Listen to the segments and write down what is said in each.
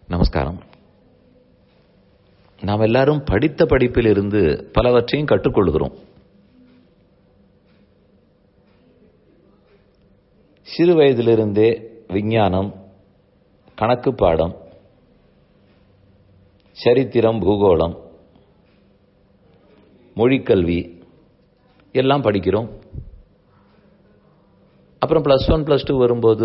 நமஸ்காரம் நாம் எல்லாரும் படித்த படிப்பில் இருந்து பலவற்றையும் கற்றுக்கொள்கிறோம் சிறு வயதிலிருந்தே விஞ்ஞானம் கணக்கு பாடம் சரித்திரம் பூகோளம் மொழிக்கல்வி எல்லாம் படிக்கிறோம் அப்புறம் ப்ளஸ் ஒன் ப்ளஸ் டூ வரும்போது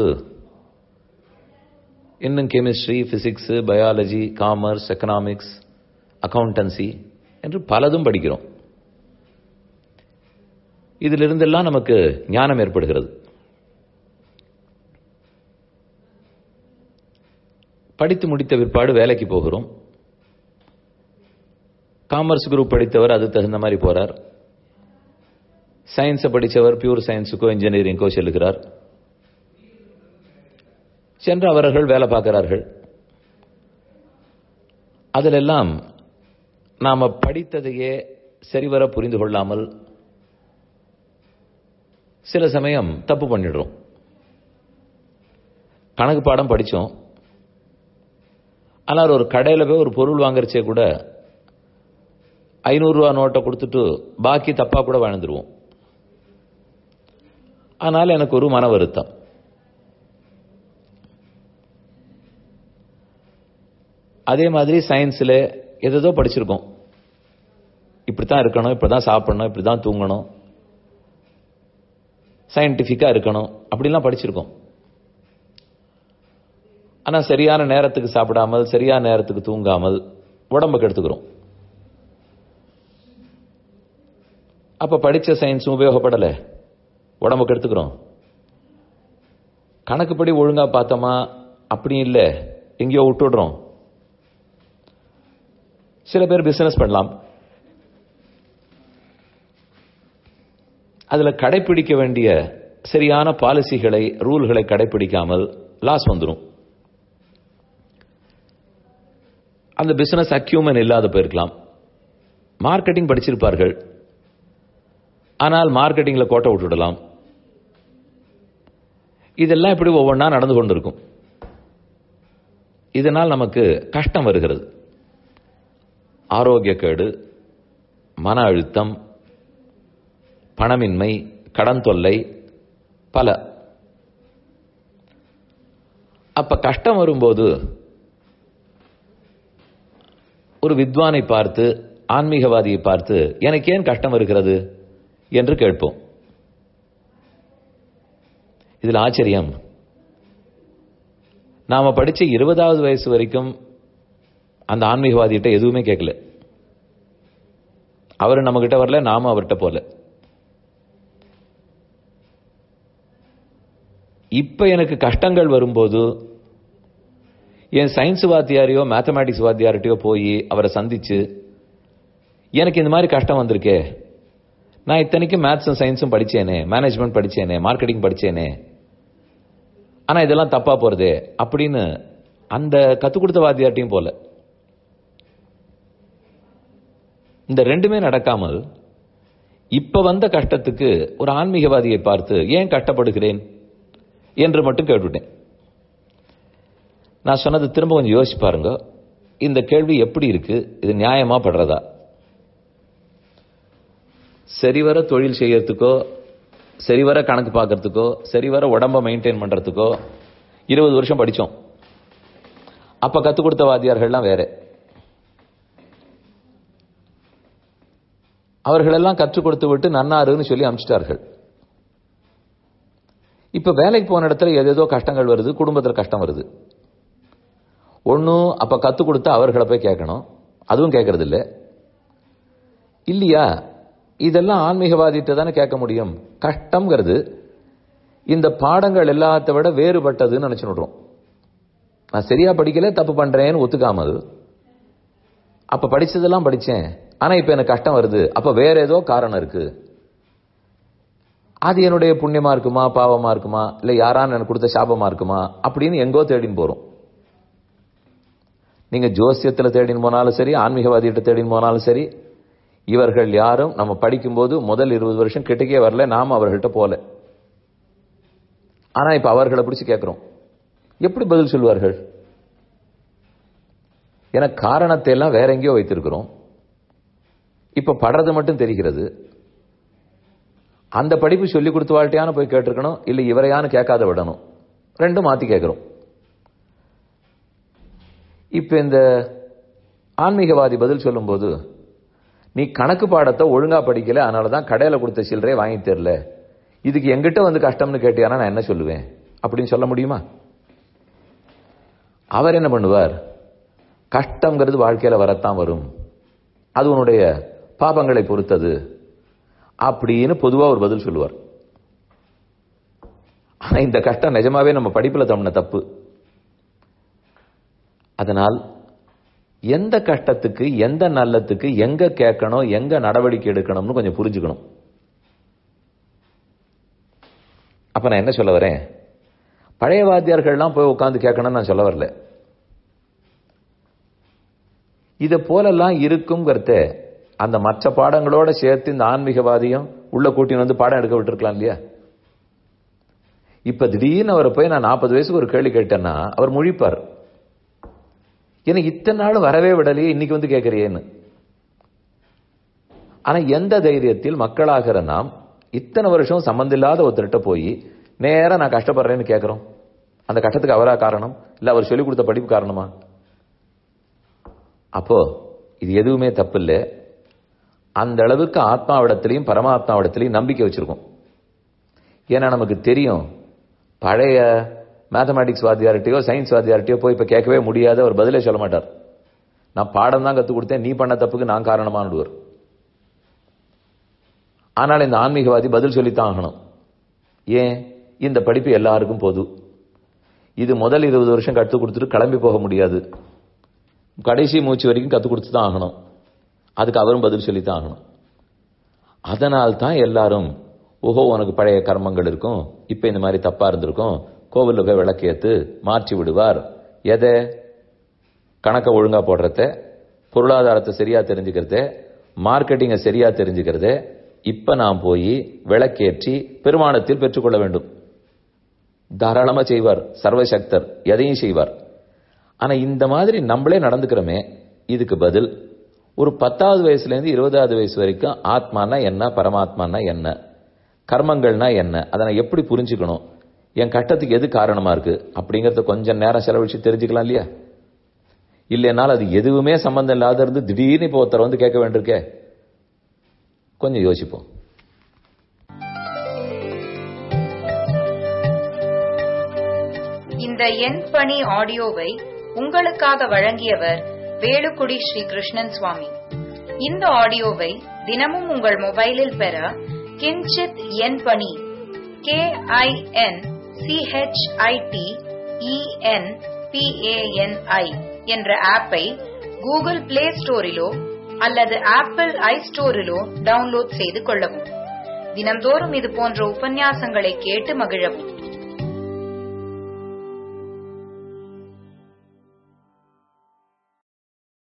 இன்னும் chemistry physics biology commerce economics accountancy என்று பலதும் படிக்கிறோம் இதிலிருந்தெல்லாம் நமக்கு ஞானம் ஏற்படுகிறது படித்து முடித்த பிற்பாடு வேலைக்கு போகிறோம் காமர்ஸ் குரூப் படித்தவர் அது தகுந்த மாதிரி போறார் சயின்ஸை படித்தவர் பியூர் சயின்ஸுக்கோ இன்ஜினியரிங்கோ செல்லுகிறார் சென்று அவர்கள் வேலை பார்க்கிறார்கள் அதிலெல்லாம் நாம படித்ததையே சரிவர புரிந்து கொள்ளாமல் சில சமயம் தப்பு பண்ணிடுறோம் கணக்கு பாடம் படித்தோம் ஆனால் ஒரு கடையில் போய் ஒரு பொருள் வாங்குறச்சே கூட ஐநூறுரூவா நோட்டை கொடுத்துட்டு பாக்கி தப்பாக கூட வாழ்ந்துருவோம் ஆனால் எனக்கு ஒரு மன வருத்தம் அதே மாதிரி சயின்ஸில் எதோ படிச்சிருக்கோம் இப்படித்தான் இருக்கணும் இப்படிதான் சாப்பிடணும் இப்படிதான் தூங்கணும் சயின்டிஃபிக்காக இருக்கணும் அப்படிலாம் படிச்சிருக்கோம் ஆனால் சரியான நேரத்துக்கு சாப்பிடாமல் சரியான நேரத்துக்கு தூங்காமல் உடம்புக்கு எடுத்துக்கிறோம் அப்ப படிச்ச சயின்ஸும் உபயோகப்படலை உடம்புக்கு எடுத்துக்கிறோம் கணக்குப்படி ஒழுங்கா பார்த்தோமா அப்படி இல்லை எங்கேயோ விட்டுடுறோம் சில பேர் பிசினஸ் பண்ணலாம் அதுல கடைபிடிக்க வேண்டிய சரியான பாலிசிகளை ரூல்களை கடைபிடிக்காமல் லாஸ் வந்துடும் அந்த பிசினஸ் அக்யூமன் இல்லாத போயிருக்கலாம் மார்க்கெட்டிங் படிச்சிருப்பார்கள் ஆனால் மார்க்கெட்டிங்ல கோட்டை விட்டுடலாம் இதெல்லாம் இப்படி ஒவ்வொன்றா நடந்து கொண்டிருக்கும் இதனால் நமக்கு கஷ்டம் வருகிறது ஆரோக்கிய கேடு மன அழுத்தம் பணமின்மை கடன் தொல்லை பல அப்ப கஷ்டம் வரும்போது ஒரு வித்வானை பார்த்து ஆன்மீகவாதியை பார்த்து எனக்கு ஏன் கஷ்டம் வருகிறது என்று கேட்போம் இதில் ஆச்சரியம் நாம படிச்ச இருபதாவது வயசு வரைக்கும் அந்த ஆன்மீகவாதிகிட்ட எதுவுமே கேட்கல அவர் நம்ம கிட்ட வரல நாம அவர்கிட்ட போல இப்ப எனக்கு கஷ்டங்கள் வரும்போது என் சயின்ஸ் வாத்தியாரையோ மேத்தமேட்டிக்ஸ் வாத்தியார்கிட்டயோ போய் அவரை சந்திச்சு எனக்கு இந்த மாதிரி கஷ்டம் வந்திருக்கே நான் இத்தனைக்கும் மேத்ஸும் சயின்ஸும் படிச்சேனே மேனேஜ்மெண்ட் படிச்சேனே மார்க்கெட்டிங் படிச்சேனே ஆனா இதெல்லாம் தப்பா போறதே அப்படின்னு அந்த கத்து கொடுத்த வாத்தியார்ட்டையும் போல இந்த ரெண்டுமே நடக்காமல் இப்ப வந்த கஷ்டத்துக்கு ஒரு ஆன்மீகவாதியை பார்த்து ஏன் கஷ்டப்படுகிறேன் என்று மட்டும் கேட்டுட்டேன் நான் சொன்னது திரும்ப கொஞ்சம் யோசிச்சு பாருங்க இந்த கேள்வி எப்படி இருக்கு இது நியாயமா படுறதா சரிவர தொழில் செய்யறதுக்கோ சரிவர கணக்கு பார்க்கறதுக்கோ சரிவர உடம்ப மெயின்டைன் பண்றதுக்கோ இருபது வருஷம் படிச்சோம் அப்ப கத்துக் கொடுத்த வாத்தியார்கள்லாம் வேற அவர்களெல்லாம் கற்றுக் கொடுத்து விட்டு நன்னாருன்னு சொல்லி அனுப்பிச்சிட்டார்கள் இப்ப வேலைக்கு போன இடத்துல ஏதேதோ கஷ்டங்கள் வருது குடும்பத்தில் கஷ்டம் வருது ஒன்னும் அப்ப கத்துக் கொடுத்து அவர்களை போய் கேட்கணும் அதுவும் கேட்கறது இல்லை இல்லையா இதெல்லாம் ஆன்மீகவாதிட்டு தானே கேட்க முடியும் கஷ்டம்ங்கிறது இந்த பாடங்கள் எல்லாத்த விட வேறுபட்டதுன்னு நினைச்சு விடுறோம் நான் சரியா படிக்கல தப்பு பண்றேன்னு ஒத்துக்காமல் அப்ப படிச்சதெல்லாம் படிச்சேன் ஆனா இப்ப எனக்கு கஷ்டம் வருது அப்ப வேற ஏதோ காரணம் இருக்கு அது என்னுடைய புண்ணியமா இருக்குமா பாவமா இருக்குமா இல்ல யாரான்னு எனக்கு கொடுத்த சாபமா இருக்குமா அப்படின்னு எங்கோ தேடின்னு போறோம் நீங்க ஜோசியத்துல தேடின்னு போனாலும் சரி ஆன்மீகவாதிகிட்ட தேடின்னு போனாலும் சரி இவர்கள் யாரும் நம்ம படிக்கும்போது முதல் இருபது வருஷம் கிட்டக்கே வரல நாம அவர்கள்ட்ட போல ஆனா இப்ப அவர்களை பிடிச்சு கேட்கிறோம் எப்படி பதில் சொல்வார்கள் ஏன்னா காரணத்தை எல்லாம் வேற எங்கேயோ வைத்திருக்கிறோம் இப்ப படுறது மட்டும் தெரிகிறது அந்த படிப்பு சொல்லி கொடுத்த வாழ்க்கையான போய் கேட்டிருக்கணும் இல்ல இவரையானு கேட்காத விடணும் ரெண்டும் மாத்தி கேட்கிறோம் இப்ப இந்த ஆன்மீகவாதி பதில் சொல்லும்போது நீ கணக்கு பாடத்தை ஒழுங்கா படிக்கல அதனாலதான் கடையில கொடுத்த சில்லறை வாங்கி தரல இதுக்கு எங்கிட்ட வந்து கஷ்டம்னு கேட்டியானா நான் என்ன சொல்லுவேன் அப்படின்னு சொல்ல முடியுமா அவர் என்ன பண்ணுவார் கஷ்டங்கிறது வாழ்க்கையில வரத்தான் வரும் அது உன்னுடைய பாபங்களை பொறுத்தது அப்படின்னு பொதுவா ஒரு பதில் சொல்லுவார் ஆனா இந்த கஷ்டம் நிஜமாவே நம்ம படிப்புல தம்ன தப்பு அதனால் எந்த கஷ்டத்துக்கு எந்த நல்லத்துக்கு எங்க கேட்கணும் எங்க நடவடிக்கை எடுக்கணும்னு கொஞ்சம் புரிஞ்சுக்கணும் அப்ப நான் என்ன சொல்ல வரேன் பழைய வாத்தியார்கள்லாம் போய் உட்காந்து கேட்கணும்னு நான் சொல்ல வரல இதை போலெல்லாம் இருக்குங்கிறத அந்த மற்ற பாடங்களோட சேர்த்து இந்த ஆன்மீகவாதியும் உள்ள கூட்டின்னு வந்து பாடம் எடுக்க விட்டுருக்கலாம் இல்லையா இப்ப திடீர்னு அவரை போய் நான் நாற்பது வயசுக்கு ஒரு கேள்வி கேட்டேன்னா அவர் முழிப்பார் எனக்கு இத்தனை நாள் வரவே விடலையே இன்னைக்கு வந்து கேட்கறியேன்னு ஆனா எந்த தைரியத்தில் மக்களாகிற நாம் இத்தனை வருஷம் சம்பந்தம் இல்லாத ஒருத்தர்கிட்ட போய் நேரா நான் கஷ்டப்படுறேன்னு கேட்கிறோம் அந்த கஷ்டத்துக்கு அவரா காரணம் இல்ல அவர் சொல்லிக் கொடுத்த படிப்பு காரணமா அப்போ இது எதுவுமே தப்பு இல்லை அந்த அளவுக்கு ஆத்மாவிடத்திலையும் பரமாத்மாவிடத்திலையும் நம்பிக்கை வச்சிருக்கோம் ஏன்னா நமக்கு தெரியும் பழைய மேத்தமேட்டிக்ஸ் வாத்தியார்ட்டையோ சயின்ஸ் வாத்தியார்ட்டையோ போய் இப்ப கேட்கவே முடியாத ஒரு பதிலே சொல்ல மாட்டார் நான் பாடம் தான் கத்துக் கொடுத்தேன் நீ பண்ண தப்புக்கு நான் காரணமானுடுவார் ஆனால் இந்த ஆன்மீகவாதி பதில் சொல்லித்தான் ஆகணும் ஏன் இந்த படிப்பு எல்லாருக்கும் பொது இது முதல் இருபது வருஷம் கற்றுக் கொடுத்துட்டு கிளம்பி போக முடியாது கடைசி மூச்சு வரைக்கும் கற்றுக் கொடுத்து தான் ஆகணும் அதுக்கு அவரும் பதில் சொல்லித்தான் ஆகணும் அதனால் தான் எல்லாரும் ஓஹோ உனக்கு பழைய கர்மங்கள் இருக்கும் இப்ப இந்த மாதிரி தப்பா இருந்திருக்கும் கோவில்ல போய் விளக்கேத்து மாற்றி விடுவார் எதை கணக்கை ஒழுங்கா போடுறத பொருளாதாரத்தை சரியா தெரிஞ்சுக்கிறத மார்க்கெட்டிங்கை சரியா தெரிஞ்சுக்கிறத இப்ப நான் போய் விளக்கேற்றி பெருமானத்தில் பெற்றுக்கொள்ள வேண்டும் தாராளமா செய்வார் சர்வசக்தர் எதையும் செய்வார் ஆனா இந்த மாதிரி நம்மளே நடந்துக்கிறோமே இதுக்கு பதில் ஒரு பத்தாவது வயசுல இருந்து இருபதாவது வயசு வரைக்கும் ஆத்மானா என்ன பரமாத்மானா என்ன கர்மங்கள்னா என்ன அதை நான் எப்படி புரிஞ்சுக்கணும் என் கட்டத்துக்கு எது காரணமா இருக்கு அப்படிங்கறத கொஞ்சம் நேரம் செலவழிச்சு தெரிஞ்சுக்கலாம் இல்லையா இல்லைனால அது எதுவுமே சம்பந்தம் இல்லாத இருந்து திடீர்னு இப்போ ஒருத்தர் வந்து கேட்க வேண்டியிருக்கே கொஞ்சம் யோசிப்போம் இந்த எண் பணி ஆடியோவை உங்களுக்காக வழங்கியவர் வேலுக்குடி ஸ்ரீ கிருஷ்ணன் சுவாமி இந்த ஆடியோவை தினமும் உங்கள் மொபைலில் பெற கிஞ்சித் எண் பணி கே ஐ என் சிஹெச்ஐடி இஎன் பிஏஎன்ஐ என்ற ஆப்பை கூகுள் பிளே ஸ்டோரிலோ அல்லது ஆப்பிள் ஐ ஸ்டோரிலோ டவுன்லோட் செய்து கொள்ளவும் தினம்தோறும் இது போன்ற உபன்யாசங்களை கேட்டு மகிழவும்